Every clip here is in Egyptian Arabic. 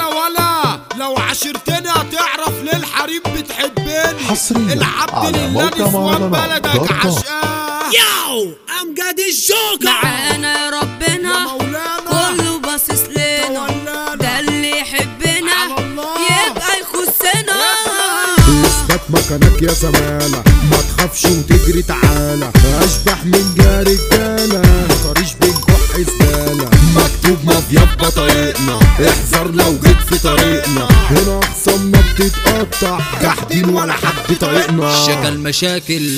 يا ولا لو عشرتني هتعرف ليه الحريم بتحبني حصرياً العبد على لله موقع نسوان مهرجانات بلدك دوت كوم. عشقاه ياو امجد الجوكر معانا ربنا يا مولانا كله باصص لنا تولانا ده اللي يحبنا على الله. يبقى يخصنا اثبت مكانك يا زمالة ما تخافش وتجري تعالى اشبح من جاري رجالة مطريش بنكح زبالة مكتوب مافيا في بطريقنا احذر لو جيت في طريقنا هنا خصمنا بتتقطع جاحدين ولا حد طايقنا شكل مشاكل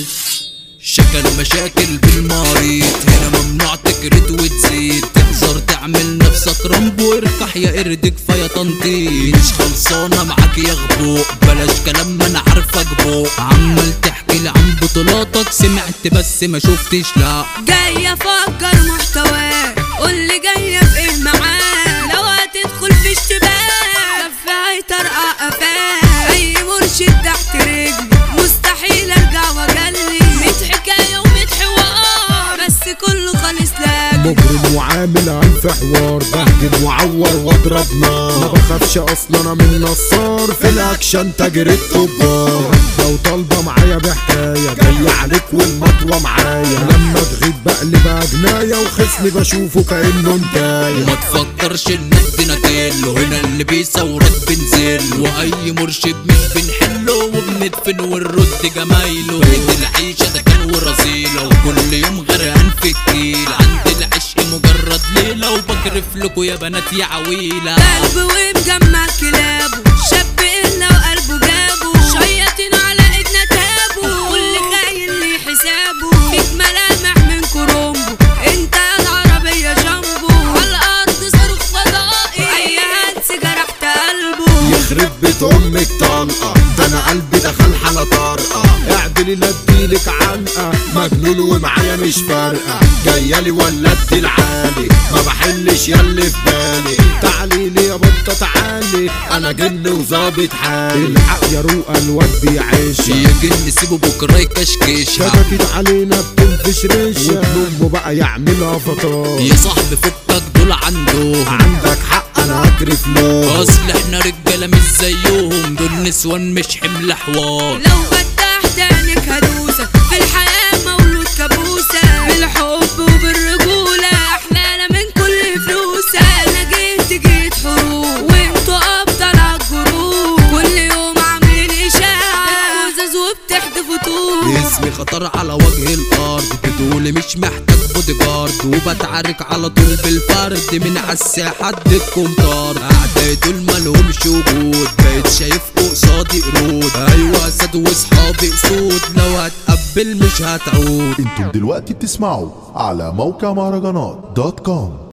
شكل مشاكل بالمريض هنا ممنوع تكرت وتزيد تقدر تعمل نفسك رامبو اركح يا قرد كفايه تنطيط مش خلصانه معاك يا غبوق بلاش كلام ما انا عارفك بوق عمال تحكي لي عن بطولاتك سمعت بس ما شفتش لا جاي افكر محتواه قولي جاية في ايه معاه لو هتدخل في اشتباه كفاية طرقة قفاه اي مرشد تحت رجلي مستحيل ارجع واجلي ميت حكاية وميت حوار بس كله خالص لاجل مجرم وعامل ألف حوار بهجم وعور واضرب نار ما بخافش اصلا انا من نصار في الاكشن تاجر الطبار لو طالبه معايا بحكايه جاي عليك والمطوه معايا لما تغيب بقلب جنايه وخصمي بشوفه كانه انتايه وما تفكرش ان الدنيا تقله هنا اللي بيصورك بنزل واي مرشد مش بنحله وبندفن ونرد جمايله بيت العيشه ده كان ورزيله وكل يوم غرقان في الكيل عند العشق مجرد ليله وبكرف لكوا يا بنات يا عويله قلب ومجمع كلابه شاب إلا وقلبه جابه شياطين على ايدنا تابوا كل خاين ليه حسابه فيك ملامح من كرومبو انت العربية جنبه على الارض صاروخ فضائي اي هلس جرحت قلبه يخرب بيت امك طلقه ده انا قلبي دخل حاله طارقه اعدلي لا اديلك عنقه مجنون ومعايا مش فارقه جايالي ولا ادي العالي ما بحلش ياللي في بالي تعالي لي يا بطه تعالي انا جن وظابط حالي الحق يا روقه الواد بيعيش يجي نسيبه بكره يكشكشها شبكت علينا بتنفش ريشه وابن امه بقى يعملها فطار يا صاحبي فكك دول عنده عندك حق انا هكرف له اصل احنا رجاله مش زيهم دول نسوان مش حمل حوار لو فتحت عينك هدوسك في الحياة مولود كابوسة بالحب وبالرجولة احلالة من كل فلوسة انا جيت جيت حروب وانتوا ابطال عالجروب كل يوم عاملين اشاعة وزاز وبتحدفوا طوب اسمي خطر على وجه الارض بتقولي مش محتاج بودي جارد وبتعارك على طول بالفرد من عالساحة اديتكم طار اعدائي دول مالهمش وجود بقيت شايفكوا قصادي قرود ايوه اسد واصحابي اسود لو هتقبل مش هتعود انتم دلوقتي بتسمعوا على موقع مهرجانات دوت كوم